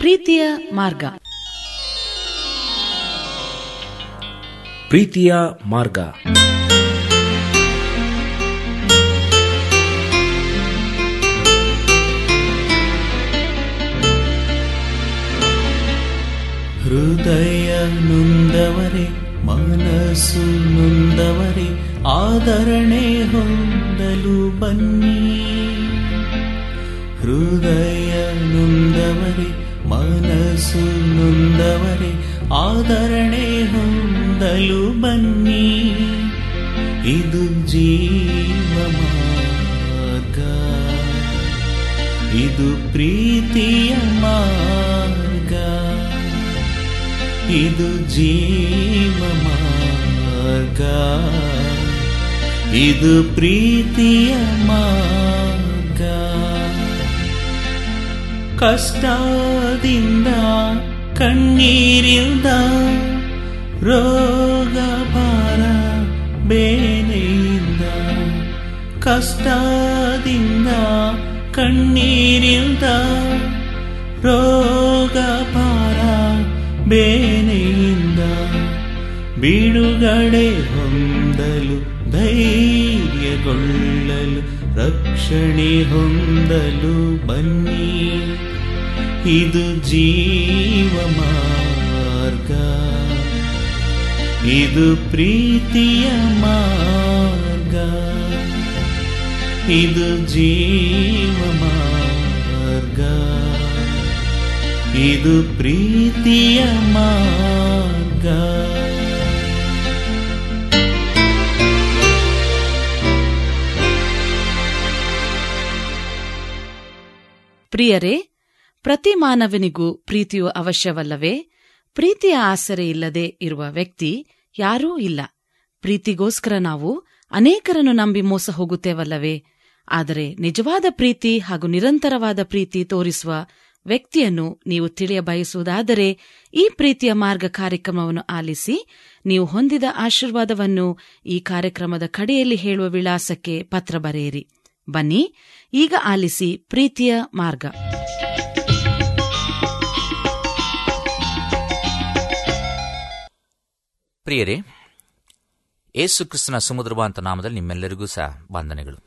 ಪ್ರೀತಿಯ ಮಾರ್ಗ ಪ್ರೀತಿಯ ಮಾರ್ಗ ಹೃದಯ ನೊಂದವರೇ ಮನಸ್ಸು ನೊಂದವರೇ ಆದರಣೆ ಹೊಂದಲು ಬನ್ನಿ ಹೃದಯ ನೊಂದವರೇ ಮನಸ್ಸು ನೊಂದವರೇ ಆದರಣೆ ಹೊಂದಲು ಬನ್ನಿ ಇದು ಜೀವ ಮಾರ್ಗ ಇದು ಪ್ರೀತಿಯ ಮಾರ್ಗ ಇದು ಜೀವ ಮಾರ್ಗ ಇದು ಪ್ರೀತಿಯ ಮಾರ್ಗ ಕಷ್ಟದಿಂದ ಕಣ್ಣೀರಿಂದ ರೋಗ ಭಾರ ಬೇನೆಯಿಂದ ಕಷ್ಟದಿಂದ ಕಣ್ಣೀರಿಂದ ರೋಗ ಭಾರ ಬೇನೆಯಿಂದ ಬಿಡುಗಡೆ ಹೊಂದಲು ಧೈರ್ಯಗೊಳ್ಳಲು ರಕ್ಷಣೆ ಹೊಂದಲು ಬನ್ನಿ ಇದು ಜೀವ ಮಾರ್ಗ ಇದು ಪ್ರೀತಿಯ ಮಾರ್ಗ ಇದು ಜೀವ ಮಾರ್ಗ ಇದು ಪ್ರೀತಿಯ ಮಾರ್ಗ ಪ್ರಿಯರೇ ಪ್ರತಿ ಮಾನವನಿಗೂ ಪ್ರೀತಿಯು ಅವಶ್ಯವಲ್ಲವೇ ಪ್ರೀತಿಯ ಆಸರೆ ಇಲ್ಲದೆ ಇರುವ ವ್ಯಕ್ತಿ ಯಾರೂ ಇಲ್ಲ ಪ್ರೀತಿಗೋಸ್ಕರ ನಾವು ಅನೇಕರನ್ನು ನಂಬಿ ಮೋಸ ಹೋಗುತ್ತೇವಲ್ಲವೇ ಆದರೆ ನಿಜವಾದ ಪ್ರೀತಿ ಹಾಗೂ ನಿರಂತರವಾದ ಪ್ರೀತಿ ತೋರಿಸುವ ವ್ಯಕ್ತಿಯನ್ನು ನೀವು ತಿಳಿಯ ಬಯಸುವುದಾದರೆ ಈ ಪ್ರೀತಿಯ ಮಾರ್ಗ ಕಾರ್ಯಕ್ರಮವನ್ನು ಆಲಿಸಿ ನೀವು ಹೊಂದಿದ ಆಶೀರ್ವಾದವನ್ನು ಈ ಕಾರ್ಯಕ್ರಮದ ಕಡೆಯಲ್ಲಿ ಹೇಳುವ ವಿಳಾಸಕ್ಕೆ ಪತ್ರ ಬರೆಯಿರಿ ಬನ್ನಿ ಈಗ ಆಲಿಸಿ ಪ್ರೀತಿಯ ಮಾರ್ಗ ಪ್ರಿಯರೇ ಏಸು ಕ್ರಿಸ್ತನ ಸುಮಧುರವಾಂತ ನಾಮದಲ್ಲಿ ನಿಮ್ಮೆಲ್ಲರಿಗೂ ಸಹ ವಂದನೆಗಳು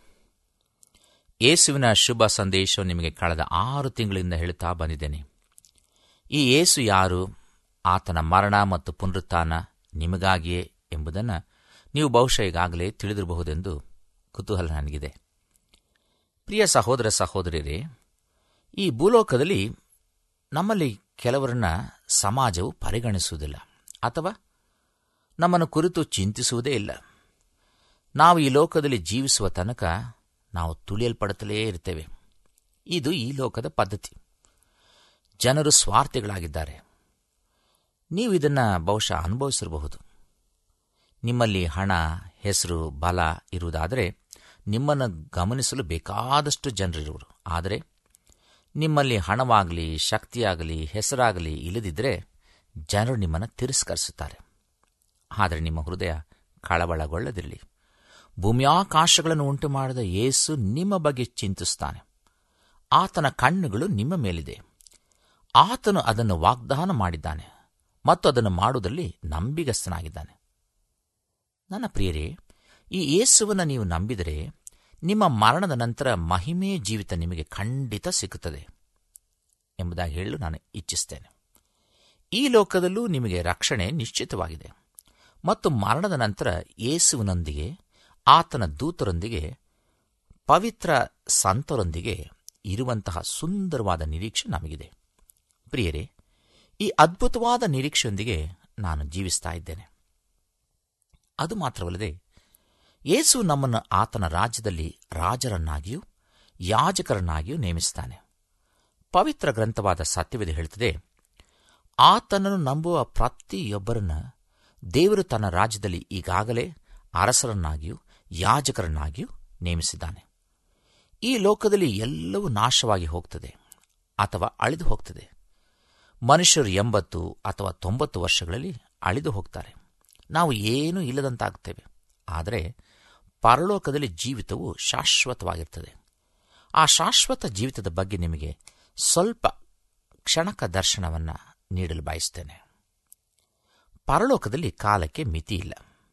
ಯೇಸುವಿನ ಶುಭ ಸಂದೇಶವು ನಿಮಗೆ ಕಳೆದ ಆರು ತಿಂಗಳಿಂದ ಹೇಳುತ್ತಾ ಬಂದಿದ್ದೇನೆ ಈ ಯೇಸು ಯಾರು ಆತನ ಮರಣ ಮತ್ತು ಪುನರುತ್ಥಾನ ನಿಮಗಾಗಿಯೇ ಎಂಬುದನ್ನು ನೀವು ಬಹುಶಃ ಈಗಾಗಲೇ ತಿಳಿದಿರಬಹುದೆಂದು ಕುತೂಹಲ ನನಗಿದೆ ಪ್ರಿಯ ಸಹೋದರ ಸಹೋದರಿಯರೇ ಈ ಭೂಲೋಕದಲ್ಲಿ ನಮ್ಮಲ್ಲಿ ಕೆಲವರನ್ನ ಸಮಾಜವು ಪರಿಗಣಿಸುವುದಿಲ್ಲ ಅಥವಾ ನಮ್ಮನ್ನು ಕುರಿತು ಚಿಂತಿಸುವುದೇ ಇಲ್ಲ ನಾವು ಈ ಲೋಕದಲ್ಲಿ ಜೀವಿಸುವ ತನಕ ನಾವು ತುಳಿಯಲ್ಪಡುತ್ತಲೇ ಇರ್ತೇವೆ ಇದು ಈ ಲೋಕದ ಪದ್ಧತಿ ಜನರು ಸ್ವಾರ್ಥಿಗಳಾಗಿದ್ದಾರೆ ನೀವು ಇದನ್ನು ಬಹುಶಃ ಅನುಭವಿಸಿರಬಹುದು ನಿಮ್ಮಲ್ಲಿ ಹಣ ಹೆಸರು ಬಲ ಇರುವುದಾದರೆ ನಿಮ್ಮನ್ನು ಗಮನಿಸಲು ಬೇಕಾದಷ್ಟು ಜನರಿರುವರು ಆದರೆ ನಿಮ್ಮಲ್ಲಿ ಹಣವಾಗಲಿ ಶಕ್ತಿಯಾಗಲಿ ಹೆಸರಾಗಲಿ ಇಲ್ಲದಿದ್ದರೆ ಜನರು ನಿಮ್ಮನ್ನು ತಿರಸ್ಕರಿಸುತ್ತಾರೆ ಆದರೆ ನಿಮ್ಮ ಹೃದಯ ಕಳವಳಗೊಳ್ಳದಿರಲಿ ಭೂಮ್ಯಾಕಾಶಗಳನ್ನು ಉಂಟು ಮಾಡಿದ ಯೇಸು ನಿಮ್ಮ ಬಗ್ಗೆ ಚಿಂತಿಸುತ್ತಾನೆ ಆತನ ಕಣ್ಣುಗಳು ನಿಮ್ಮ ಮೇಲಿದೆ ಆತನು ಅದನ್ನು ವಾಗ್ದಾನ ಮಾಡಿದ್ದಾನೆ ಮತ್ತು ಅದನ್ನು ಮಾಡುವುದರಲ್ಲಿ ನಂಬಿಗಸ್ತನಾಗಿದ್ದಾನೆ ನನ್ನ ಪ್ರಿಯರೇ ಈ ಯೇಸುವನ್ನು ನೀವು ನಂಬಿದರೆ ನಿಮ್ಮ ಮರಣದ ನಂತರ ಮಹಿಮೆಯ ಜೀವಿತ ನಿಮಗೆ ಖಂಡಿತ ಸಿಗುತ್ತದೆ ಎಂಬುದಾಗಿ ಹೇಳಲು ನಾನು ಇಚ್ಛಿಸ್ತೇನೆ ಈ ಲೋಕದಲ್ಲೂ ನಿಮಗೆ ರಕ್ಷಣೆ ನಿಶ್ಚಿತವಾಗಿದೆ ಮತ್ತು ಮರಣದ ನಂತರ ಯೇಸುವಿನೊಂದಿಗೆ ಆತನ ದೂತರೊಂದಿಗೆ ಪವಿತ್ರ ಸಂತರೊಂದಿಗೆ ಇರುವಂತಹ ಸುಂದರವಾದ ನಿರೀಕ್ಷೆ ನಮಗಿದೆ ಪ್ರಿಯರೇ ಈ ಅದ್ಭುತವಾದ ನಿರೀಕ್ಷೆಯೊಂದಿಗೆ ನಾನು ಜೀವಿಸ್ತಾ ಇದ್ದೇನೆ ಅದು ಮಾತ್ರವಲ್ಲದೆ ಯೇಸು ನಮ್ಮನ್ನು ಆತನ ರಾಜ್ಯದಲ್ಲಿ ರಾಜರನ್ನಾಗಿಯೂ ಯಾಜಕರನ್ನಾಗಿಯೂ ನೇಮಿಸುತ್ತಾನೆ ಪವಿತ್ರ ಗ್ರಂಥವಾದ ಸತ್ಯವಿದೆ ಹೇಳುತ್ತದೆ ಆತನನ್ನು ನಂಬುವ ಪ್ರತಿಯೊಬ್ಬರನ್ನ ದೇವರು ತನ್ನ ರಾಜ್ಯದಲ್ಲಿ ಈಗಾಗಲೇ ಅರಸರನ್ನಾಗಿಯೂ ಯಾಜಕರನ್ನಾಗಿಯೂ ನೇಮಿಸಿದ್ದಾನೆ ಈ ಲೋಕದಲ್ಲಿ ಎಲ್ಲವೂ ನಾಶವಾಗಿ ಹೋಗ್ತದೆ ಅಥವಾ ಅಳಿದು ಹೋಗ್ತದೆ ಮನುಷ್ಯರು ಎಂಬತ್ತು ಅಥವಾ ತೊಂಬತ್ತು ವರ್ಷಗಳಲ್ಲಿ ಅಳಿದು ಹೋಗ್ತಾರೆ ನಾವು ಏನೂ ಇಲ್ಲದಂತಾಗುತ್ತೇವೆ ಆದರೆ ಪರಲೋಕದಲ್ಲಿ ಜೀವಿತವು ಶಾಶ್ವತವಾಗಿರ್ತದೆ ಆ ಶಾಶ್ವತ ಜೀವಿತದ ಬಗ್ಗೆ ನಿಮಗೆ ಸ್ವಲ್ಪ ಕ್ಷಣಕ ದರ್ಶನವನ್ನು ನೀಡಲು ಬಯಸ್ತೇನೆ ಪರಲೋಕದಲ್ಲಿ ಕಾಲಕ್ಕೆ ಮಿತಿ ಇಲ್ಲ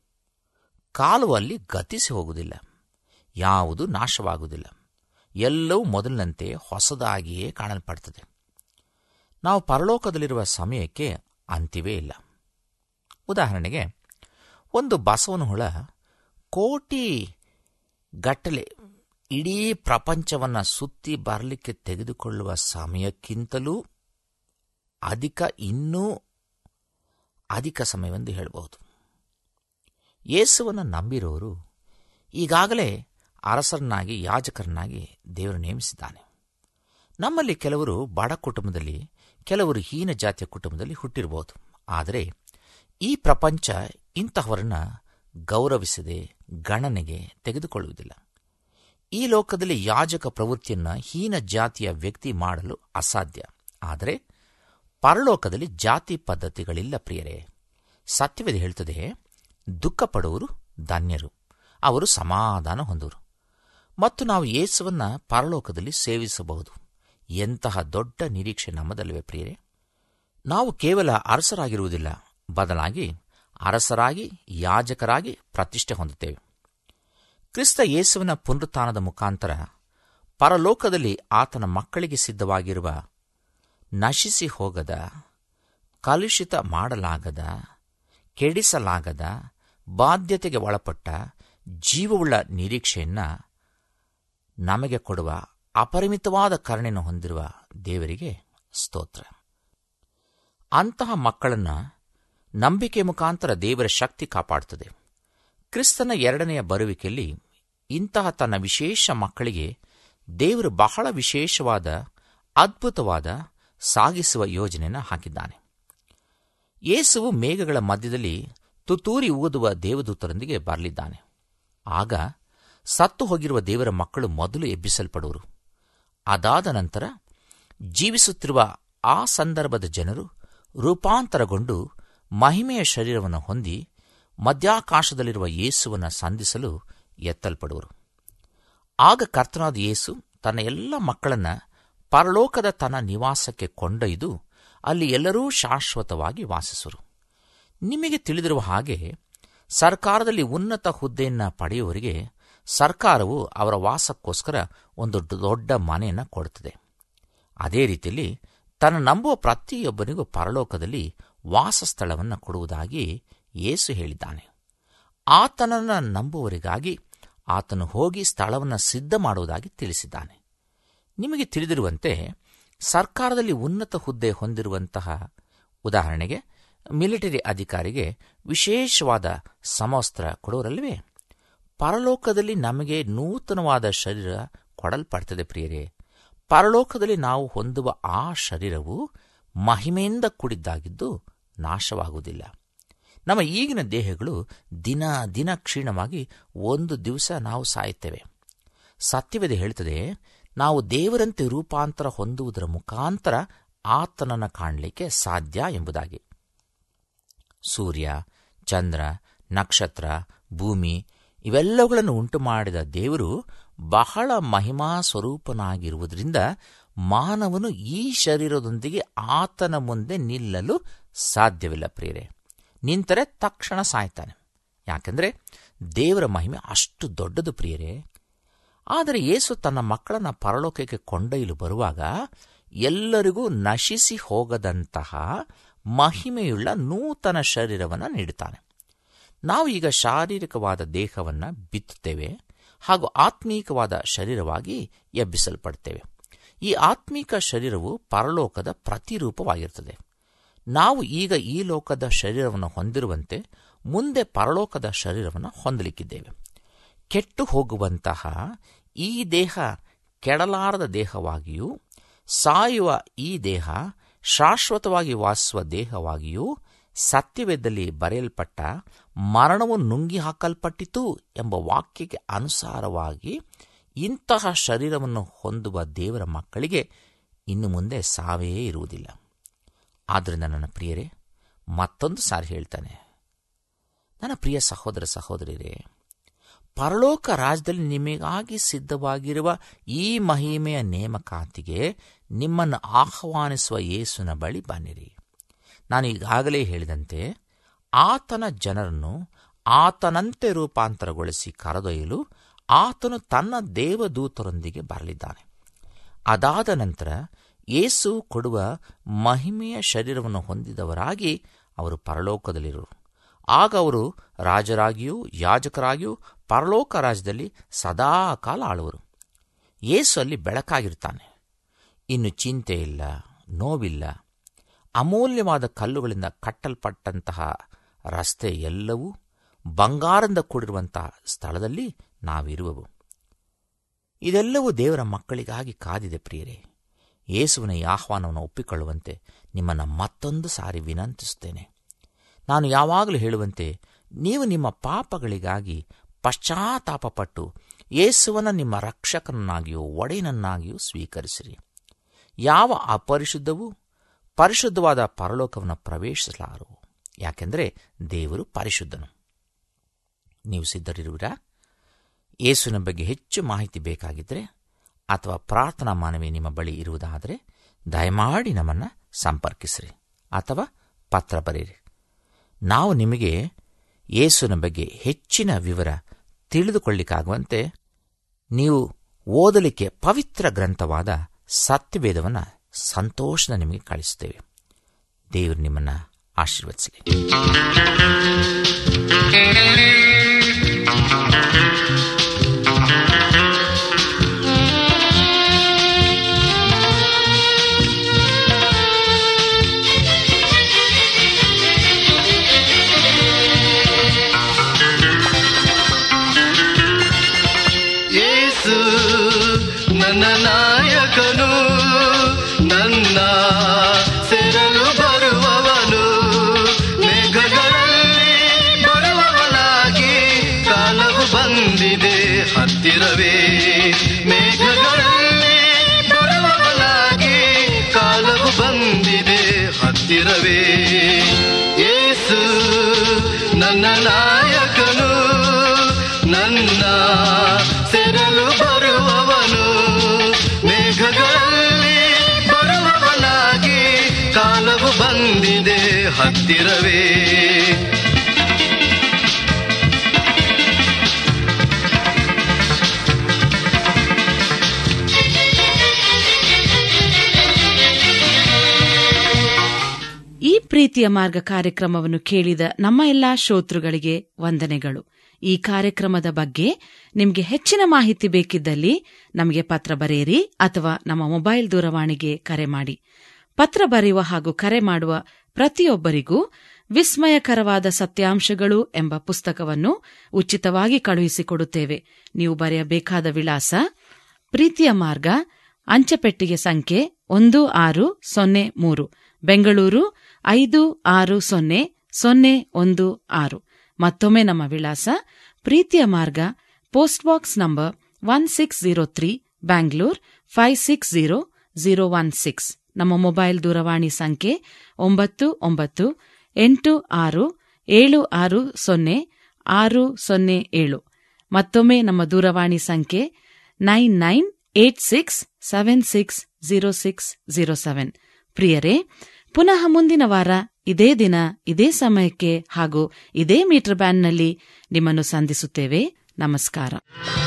ಕಾಲು ಅಲ್ಲಿ ಗತಿಸಿ ಹೋಗುವುದಿಲ್ಲ ಯಾವುದು ನಾಶವಾಗುವುದಿಲ್ಲ ಎಲ್ಲವೂ ಮೊದಲಿನಂತೆ ಹೊಸದಾಗಿಯೇ ಕಾಣಲ್ಪಡ್ತದೆ ನಾವು ಪರಲೋಕದಲ್ಲಿರುವ ಸಮಯಕ್ಕೆ ಅಂತ್ಯವೇ ಇಲ್ಲ ಉದಾಹರಣೆಗೆ ಒಂದು ಬಸವನ ಹುಳ ಕೋಟಿ ಗಟ್ಟಲೆ ಇಡೀ ಪ್ರಪಂಚವನ್ನು ಸುತ್ತಿ ಬರಲಿಕ್ಕೆ ತೆಗೆದುಕೊಳ್ಳುವ ಸಮಯಕ್ಕಿಂತಲೂ ಅಧಿಕ ಇನ್ನೂ ಅಧಿಕ ಸಮಯವೆಂದು ಹೇಳಬಹುದು ಯೇಸುವನ್ನು ನಂಬಿರೋರು ಈಗಾಗಲೇ ಅರಸರನ್ನಾಗಿ ಯಾಜಕರನ್ನಾಗಿ ದೇವರು ನೇಮಿಸಿದ್ದಾನೆ ನಮ್ಮಲ್ಲಿ ಕೆಲವರು ಬಡ ಕುಟುಂಬದಲ್ಲಿ ಕೆಲವರು ಹೀನ ಜಾತಿಯ ಕುಟುಂಬದಲ್ಲಿ ಹುಟ್ಟಿರಬಹುದು ಆದರೆ ಈ ಪ್ರಪಂಚ ಇಂತಹವರನ್ನ ಗೌರವಿಸದೆ ಗಣನೆಗೆ ತೆಗೆದುಕೊಳ್ಳುವುದಿಲ್ಲ ಈ ಲೋಕದಲ್ಲಿ ಯಾಜಕ ಪ್ರವೃತ್ತಿಯನ್ನ ಹೀನ ಜಾತಿಯ ವ್ಯಕ್ತಿ ಮಾಡಲು ಅಸಾಧ್ಯ ಆದರೆ ಪರಲೋಕದಲ್ಲಿ ಜಾತಿ ಪದ್ಧತಿಗಳಿಲ್ಲ ಪ್ರಿಯರೇ ಸತ್ಯವೇದ ಹೇಳ್ತದೆ ದುಃಖ ಪಡುವರು ಧನ್ಯರು ಅವರು ಸಮಾಧಾನ ಹೊಂದುವರು ಮತ್ತು ನಾವು ಯೇಸುವನ್ನ ಪರಲೋಕದಲ್ಲಿ ಸೇವಿಸಬಹುದು ಎಂತಹ ದೊಡ್ಡ ನಿರೀಕ್ಷೆ ನಮ್ಮದಲ್ವೇ ಪ್ರಿಯರೇ ನಾವು ಕೇವಲ ಅರಸರಾಗಿರುವುದಿಲ್ಲ ಬದಲಾಗಿ ಅರಸರಾಗಿ ಯಾಜಕರಾಗಿ ಪ್ರತಿಷ್ಠೆ ಹೊಂದುತ್ತೇವೆ ಕ್ರಿಸ್ತ ಯೇಸುವಿನ ಪುನರುತ್ಥಾನದ ಮುಖಾಂತರ ಪರಲೋಕದಲ್ಲಿ ಆತನ ಮಕ್ಕಳಿಗೆ ಸಿದ್ಧವಾಗಿರುವ ನಶಿಸಿ ಹೋಗದ ಕಲುಷಿತ ಮಾಡಲಾಗದ ಕೆಡಿಸಲಾಗದ ಬಾಧ್ಯತೆಗೆ ಒಳಪಟ್ಟ ಜೀವವುಳ್ಳ ನಿರೀಕ್ಷೆಯನ್ನ ನಮಗೆ ಕೊಡುವ ಅಪರಿಮಿತವಾದ ಕರುಣೆಯನ್ನು ಹೊಂದಿರುವ ದೇವರಿಗೆ ಸ್ತೋತ್ರ ಅಂತಹ ಮಕ್ಕಳನ್ನ ನಂಬಿಕೆ ಮುಖಾಂತರ ದೇವರ ಶಕ್ತಿ ಕಾಪಾಡುತ್ತದೆ ಕ್ರಿಸ್ತನ ಎರಡನೆಯ ಬರುವಿಕೆಯಲ್ಲಿ ಇಂತಹ ತನ್ನ ವಿಶೇಷ ಮಕ್ಕಳಿಗೆ ದೇವರು ಬಹಳ ವಿಶೇಷವಾದ ಅದ್ಭುತವಾದ ಸಾಗಿಸುವ ಯೋಜನೆಯನ್ನು ಹಾಕಿದ್ದಾನೆ ಯೇಸುವು ಮೇಘಗಳ ಮಧ್ಯದಲ್ಲಿ ತುತೂರಿ ಊದುವ ದೇವದೂತರೊಂದಿಗೆ ಬರಲಿದ್ದಾನೆ ಆಗ ಸತ್ತು ಹೋಗಿರುವ ದೇವರ ಮಕ್ಕಳು ಮೊದಲು ಎಬ್ಬಿಸಲ್ಪಡುವರು ಅದಾದ ನಂತರ ಜೀವಿಸುತ್ತಿರುವ ಆ ಸಂದರ್ಭದ ಜನರು ರೂಪಾಂತರಗೊಂಡು ಮಹಿಮೆಯ ಶರೀರವನ್ನು ಹೊಂದಿ ಮಧ್ಯಾಕಾಶದಲ್ಲಿರುವ ಯೇಸುವನ್ನು ಸಂಧಿಸಲು ಎತ್ತಲ್ಪಡುವರು ಆಗ ಕರ್ತನಾದ ಯೇಸು ತನ್ನ ಎಲ್ಲ ಮಕ್ಕಳನ್ನ ಪರಲೋಕದ ತನ್ನ ನಿವಾಸಕ್ಕೆ ಕೊಂಡೊಯ್ದು ಅಲ್ಲಿ ಎಲ್ಲರೂ ಶಾಶ್ವತವಾಗಿ ವಾಸಿಸುವರು ನಿಮಗೆ ತಿಳಿದಿರುವ ಹಾಗೆ ಸರ್ಕಾರದಲ್ಲಿ ಉನ್ನತ ಹುದ್ದೆಯನ್ನ ಪಡೆಯುವವರಿಗೆ ಸರ್ಕಾರವು ಅವರ ವಾಸಕ್ಕೋಸ್ಕರ ಒಂದು ದೊಡ್ಡ ಮನೆಯನ್ನು ಕೊಡುತ್ತದೆ ಅದೇ ರೀತಿಯಲ್ಲಿ ತನ್ನ ನಂಬುವ ಪ್ರತಿಯೊಬ್ಬನಿಗೂ ಪರಲೋಕದಲ್ಲಿ ವಾಸಸ್ಥಳವನ್ನು ಕೊಡುವುದಾಗಿ ಯೇಸು ಹೇಳಿದ್ದಾನೆ ಆತನನ್ನು ನಂಬುವವರಿಗಾಗಿ ಆತನು ಹೋಗಿ ಸ್ಥಳವನ್ನು ಸಿದ್ಧ ಮಾಡುವುದಾಗಿ ತಿಳಿಸಿದ್ದಾನೆ ನಿಮಗೆ ತಿಳಿದಿರುವಂತೆ ಸರ್ಕಾರದಲ್ಲಿ ಉನ್ನತ ಹುದ್ದೆ ಹೊಂದಿರುವಂತಹ ಉದಾಹರಣೆಗೆ ಮಿಲಿಟರಿ ಅಧಿಕಾರಿಗೆ ವಿಶೇಷವಾದ ಸಮವಸ್ತ್ರ ಕೊಡೋರಲ್ವೇ ಪರಲೋಕದಲ್ಲಿ ನಮಗೆ ನೂತನವಾದ ಶರೀರ ಕೊಡಲ್ಪಡ್ತದೆ ಪ್ರಿಯರೇ ಪರಲೋಕದಲ್ಲಿ ನಾವು ಹೊಂದುವ ಆ ಶರೀರವು ಮಹಿಮೆಯಿಂದ ಕೂಡಿದ್ದಾಗಿದ್ದು ನಾಶವಾಗುವುದಿಲ್ಲ ನಮ್ಮ ಈಗಿನ ದೇಹಗಳು ದಿನ ದಿನ ಕ್ಷೀಣವಾಗಿ ಒಂದು ದಿವಸ ನಾವು ಸಾಯುತ್ತೇವೆ ಸತ್ಯವೇದ ಹೇಳ್ತದೆ ನಾವು ದೇವರಂತೆ ರೂಪಾಂತರ ಹೊಂದುವುದರ ಮುಖಾಂತರ ಆತನನ್ನು ಕಾಣಲಿಕ್ಕೆ ಸಾಧ್ಯ ಎಂಬುದಾಗಿ ಸೂರ್ಯ ಚಂದ್ರ ನಕ್ಷತ್ರ ಭೂಮಿ ಇವೆಲ್ಲವುಗಳನ್ನು ಉಂಟು ಮಾಡಿದ ದೇವರು ಬಹಳ ಮಹಿಮಾ ಸ್ವರೂಪನಾಗಿರುವುದರಿಂದ ಮಾನವನು ಈ ಶರೀರದೊಂದಿಗೆ ಆತನ ಮುಂದೆ ನಿಲ್ಲಲು ಸಾಧ್ಯವಿಲ್ಲ ಪ್ರಿಯರೇ ನಿಂತರೆ ತಕ್ಷಣ ಸಾಯ್ತಾನೆ ಯಾಕೆಂದರೆ ದೇವರ ಮಹಿಮೆ ಅಷ್ಟು ದೊಡ್ಡದು ಪ್ರಿಯರೇ ಆದರೆ ಯೇಸು ತನ್ನ ಮಕ್ಕಳನ್ನ ಪರಲೋಕಕ್ಕೆ ಕೊಂಡೊಯ್ಯಲು ಬರುವಾಗ ಎಲ್ಲರಿಗೂ ನಶಿಸಿ ಹೋಗದಂತಹ ಮಹಿಮೆಯುಳ್ಳ ನೂತನ ಶರೀರವನ್ನು ನೀಡುತ್ತಾನೆ ನಾವು ಈಗ ಶಾರೀರಿಕವಾದ ದೇಹವನ್ನು ಬಿತ್ತುತ್ತೇವೆ ಹಾಗೂ ಆತ್ಮೀಕವಾದ ಶರೀರವಾಗಿ ಎಬ್ಬಿಸಲ್ಪಡ್ತೇವೆ ಈ ಆತ್ಮೀಕ ಶರೀರವು ಪರಲೋಕದ ಪ್ರತಿರೂಪವಾಗಿರುತ್ತದೆ ನಾವು ಈಗ ಈ ಲೋಕದ ಶರೀರವನ್ನು ಹೊಂದಿರುವಂತೆ ಮುಂದೆ ಪರಲೋಕದ ಶರೀರವನ್ನು ಹೊಂದಲಿಕ್ಕಿದ್ದೇವೆ ಕೆಟ್ಟು ಹೋಗುವಂತಹ ಈ ದೇಹ ಕೆಡಲಾರದ ದೇಹವಾಗಿಯೂ ಸಾಯುವ ಈ ದೇಹ ಶಾಶ್ವತವಾಗಿ ವಾಸಿಸುವ ದೇಹವಾಗಿಯೂ ಸತ್ಯವೇದಲ್ಲಿ ಬರೆಯಲ್ಪಟ್ಟ ಮರಣವು ನುಂಗಿ ಹಾಕಲ್ಪಟ್ಟಿತು ಎಂಬ ವಾಕ್ಯಕ್ಕೆ ಅನುಸಾರವಾಗಿ ಇಂತಹ ಶರೀರವನ್ನು ಹೊಂದುವ ದೇವರ ಮಕ್ಕಳಿಗೆ ಇನ್ನು ಮುಂದೆ ಸಾವೇ ಇರುವುದಿಲ್ಲ ಆದ್ದರಿಂದ ನನ್ನ ಪ್ರಿಯರೇ ಮತ್ತೊಂದು ಸಾರಿ ಹೇಳ್ತಾನೆ ನನ್ನ ಪ್ರಿಯ ಸಹೋದರ ಸಹೋದರಿಯರೇ ಪರಲೋಕ ರಾಜ್ಯದಲ್ಲಿ ನಿಮಗಾಗಿ ಸಿದ್ಧವಾಗಿರುವ ಈ ಮಹಿಮೆಯ ನೇಮಕಾತಿಗೆ ನಿಮ್ಮನ್ನು ಆಹ್ವಾನಿಸುವ ಯೇಸುನ ಬಳಿ ಬನ್ನಿರಿ ನಾನು ಈಗಾಗಲೇ ಹೇಳಿದಂತೆ ಆತನ ಜನರನ್ನು ಆತನಂತೆ ರೂಪಾಂತರಗೊಳಿಸಿ ಕರೆದೊಯ್ಯಲು ಆತನು ತನ್ನ ದೇವದೂತರೊಂದಿಗೆ ಬರಲಿದ್ದಾನೆ ಅದಾದ ನಂತರ ಯೇಸು ಕೊಡುವ ಮಹಿಮೆಯ ಶರೀರವನ್ನು ಹೊಂದಿದವರಾಗಿ ಅವರು ಪರಲೋಕದಲ್ಲಿರುವರು ಆಗ ಅವರು ರಾಜರಾಗಿಯೂ ಯಾಜಕರಾಗಿಯೂ ಪರಲೋಕ ರಾಜ್ಯದಲ್ಲಿ ಸದಾ ಕಾಲ ಆಳುವರು ಯೇಸು ಅಲ್ಲಿ ಬೆಳಕಾಗಿರ್ತಾನೆ ಇನ್ನು ಚಿಂತೆ ಇಲ್ಲ ನೋವಿಲ್ಲ ಅಮೂಲ್ಯವಾದ ಕಲ್ಲುಗಳಿಂದ ಕಟ್ಟಲ್ಪಟ್ಟಂತಹ ರಸ್ತೆ ಎಲ್ಲವೂ ಬಂಗಾರದಿಂದ ಕೂಡಿರುವಂತಹ ಸ್ಥಳದಲ್ಲಿ ನಾವಿರುವೆವು ಇದೆಲ್ಲವೂ ದೇವರ ಮಕ್ಕಳಿಗಾಗಿ ಕಾದಿದೆ ಪ್ರಿಯರೇ ಯೇಸುವಿನ ಈ ಆಹ್ವಾನವನ್ನು ಒಪ್ಪಿಕೊಳ್ಳುವಂತೆ ನಿಮ್ಮನ್ನು ಮತ್ತೊಂದು ಸಾರಿ ವಿನಂತಿಸುತ್ತೇನೆ ನಾನು ಯಾವಾಗಲೂ ಹೇಳುವಂತೆ ನೀವು ನಿಮ್ಮ ಪಾಪಗಳಿಗಾಗಿ ಪಶ್ಚಾತ್ತಾಪಪಟ್ಟು ಯೇಸುವನ ನಿಮ್ಮ ರಕ್ಷಕನನ್ನಾಗಿಯೂ ಒಡೆಯನನ್ನಾಗಿಯೂ ಸ್ವೀಕರಿಸಿರಿ ಯಾವ ಅಪರಿಶುದ್ಧವೂ ಪರಿಶುದ್ಧವಾದ ಪರಲೋಕವನ್ನು ಪ್ರವೇಶಿಸಲಾರು ಯಾಕೆಂದರೆ ದೇವರು ಪರಿಶುದ್ಧನು ನೀವು ಸಿದ್ಧರಿರುವಿರಾ ಯೇಸುವಿನ ಬಗ್ಗೆ ಹೆಚ್ಚು ಮಾಹಿತಿ ಬೇಕಾಗಿದ್ದರೆ ಅಥವಾ ಪ್ರಾರ್ಥನಾ ಮಾನವಿ ನಿಮ್ಮ ಬಳಿ ಇರುವುದಾದರೆ ದಯಮಾಡಿ ನಮ್ಮನ್ನು ಸಂಪರ್ಕಿಸಿರಿ ಅಥವಾ ಪತ್ರ ಬರೆಯಿರಿ ನಾವು ನಿಮಗೆ ಯೇಸುವಿನ ಬಗ್ಗೆ ಹೆಚ್ಚಿನ ವಿವರ ತಿಳಿದುಕೊಳ್ಳಿಕ್ಕಾಗುವಂತೆ ನೀವು ಓದಲಿಕ್ಕೆ ಪವಿತ್ರ ಗ್ರಂಥವಾದ ಸತ್ಯವೇದವನ್ನು ಸಂತೋಷದ ನಿಮಗೆ ಕಳಿಸುತ್ತೇವೆ ದೇವರು ನಿಮ್ಮನ್ನು ಆಶೀರ್ವದಿಸಲಿ ಯೇಸು ನನ್ನ ನಾಯಕನು ನನ್ನ ಸೆರಲು ಬರುವವನು ಮೇಘಗಳಲ್ಲಿ ಬರುವವನಾಗಿ ಕಾಲವು ಬಂದಿದೆ ಹತ್ತಿರವೇ ಮೇಘಗಳಲ್ಲಿ ಬರುವವನಾಗಿ ಕಾಲವು ಬಂದಿದೆ ಹತ್ತಿರವೇ ಯೇಸು ನನ್ನ ನಾಯಕನು ನನ್ನ ಸೆರಲು ಬರುವವನು ಮೇಘಗಳಲ್ಲಿ ಬರುವವನಾಗಿ ಕಾಲವು ಬಂದಿದೆ ಹತ್ತಿರವೇ ಈ ಪ್ರೀತಿಯ ಮಾರ್ಗ ಕಾರ್ಯಕ್ರಮವನ್ನು ಕೇಳಿದ ನಮ್ಮ ಎಲ್ಲಾ ಶ್ರೋತೃಗಳಿಗೆ ವಂದನೆಗಳು ಈ ಕಾರ್ಯಕ್ರಮದ ಬಗ್ಗೆ ನಿಮಗೆ ಹೆಚ್ಚಿನ ಮಾಹಿತಿ ಬೇಕಿದ್ದಲ್ಲಿ ನಮಗೆ ಪತ್ರ ಬರೆಯಿರಿ ಅಥವಾ ನಮ್ಮ ಮೊಬೈಲ್ ದೂರವಾಣಿಗೆ ಕರೆ ಮಾಡಿ ಪತ್ರ ಬರೆಯುವ ಹಾಗೂ ಕರೆ ಮಾಡುವ ಪ್ರತಿಯೊಬ್ಬರಿಗೂ ವಿಸ್ಮಯಕರವಾದ ಸತ್ಯಾಂಶಗಳು ಎಂಬ ಪುಸ್ತಕವನ್ನು ಉಚಿತವಾಗಿ ಕಳುಹಿಸಿಕೊಡುತ್ತೇವೆ ನೀವು ಬರೆಯಬೇಕಾದ ವಿಳಾಸ ಪ್ರೀತಿಯ ಮಾರ್ಗ ಅಂಚೆಪೆಟ್ಟಿಗೆ ಸಂಖ್ಯೆ ಒಂದು ಆರು ಸೊನ್ನೆ ಮೂರು ಬೆಂಗಳೂರು ಐದು ಆರು ಸೊನ್ನೆ ಸೊನ್ನೆ ಒಂದು ಆರು ಮತ್ತೊಮ್ಮೆ ನಮ್ಮ ವಿಳಾಸ ಪ್ರೀತಿಯ ಮಾರ್ಗ post box number one six zero three Bangalore five six zero zero one six ನಮ್ಮ ಮೊಬೈಲ್ ದೂರವಾಣಿ ಸಂಖ್ಯೆ ಒಂಬತ್ತು ಒಂಬತ್ತು ಎಂಟು ಆರು ಏಳು ಆರು ಸೊನ್ನೆ ಆರು ಸೊನ್ನೆ ಏಳು ಮತ್ತೊಮ್ಮೆ ನಮ್ಮ ದೂರವಾಣಿ ಸಂಖ್ಯೆ nine nine eight six seven six zero six zero seven ಪ್ರಿಯರೇ ಪುನಃ ಮುಂದಿನ ವಾರ ಇದೇ ದಿನ ಇದೇ ಸಮಯಕ್ಕೆ ಹಾಗೂ ಇದೇ ಮೀಟರ್ ಬ್ಯಾಂಡ್ನಲ್ಲಿ ನಿಮ್ಮನ್ನು ಸಂಧಿಸುತ್ತೇವೆ ನಮಸ್ಕಾರ